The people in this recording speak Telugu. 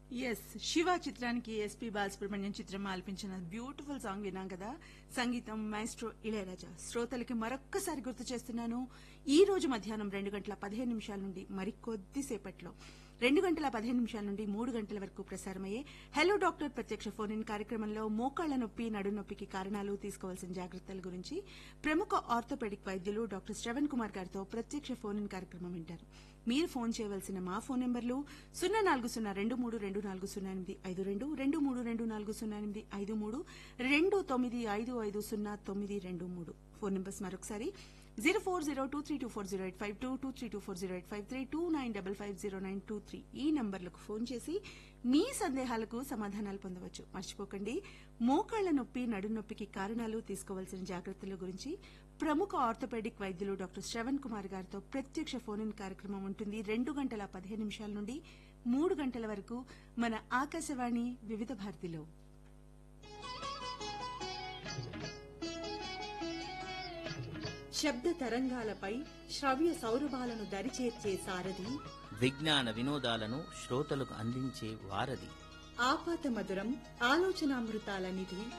ఎస్ శివ చిత్రానికి ఎస్పీ బాలసుబ్రహ్మణ్యం చిత్రం ఆలపించిన బ్యూటిఫుల్ సాంగ్ విన్నాం కదా సంగీతం మైస్ట్రో ఇళయరాజా శ్రోతలకి మరొక్కసారి గుర్తు చేస్తున్నాను ఈ రోజు మధ్యాహ్నం రెండు గంటల పదిహేను నిమిషాల నుండి మరికొద్దిసేపట్లో రెండు గంటల పదిహేను నిమిషాల నుండి మూడు గంటల వరకు ప్రసారమయ్యే హలో డాక్టర్ ప్రత్యక్ష ఫోన్ ఇన్ కార్యక్రమంలో మోకాళ్ల నొప్పి నడునొప్పికి కారణాలు తీసుకోవాల్సిన జాగ్రత్తల గురించి ప్రముఖ ఆర్థోపెడిక్ వైద్యులు డాక్టర్ శ్రవణ్ కుమార్ గారితో ప్రత్యక్ష ఫోన్ ఇన్ కార్యక్రమం వింటారు మీరు ఫోన్ చేయవలసిన మా ఫోన్ నెంబర్లు సున్నా నాలుగు సున్నా రెండు మూడు రెండు నాలుగు సున్నా ఎనిమిది ఐదు రెండు రెండు మూడు రెండు నాలుగు సున్నా ఎనిమిది ఐదు మూడు రెండు తొమ్మిది ఐదు ఐదు సున్నా తొమ్మిది రెండు మూడు ఫోన్ నెంబర్స్ మరొకసారి zero four zero two three two four zero eight five two two three two four zero eight five three two nine double five zero nine two three ఈ నంబర్లకు ఫోన్ చేసి మీ సందేహాలకు సమాధానాలు పొందవచ్చు మర్చిపోకండి మోకాళ్ల నొప్పి నడునొప్పికి కారణాలు తీసుకోవాల్సిన జాగ్రత్తల గురించి ప్రముఖ ఆర్థోపెడిక్ వైద్యులు డాక్టర్ శ్రవణ్ కుమార్ గారితో ప్రత్యక్ష ఫోన్ ఇన్ కార్యక్రమం ఉంటుంది రెండు గంటల పదిహేను నిమిషాల నుండి మూడు గంటల వరకు మన ఆకాశవాణి వివిధ భారతిలో శబ్ద తరంగాలపై శ్రవ్య సౌరభాలను దరిచేర్చే సారథి విజ్ఞాన వినోదాలను శ్రోతలకు అందించే వారధి ఆపాత మధురం ఆలోచనామృతాల నిధి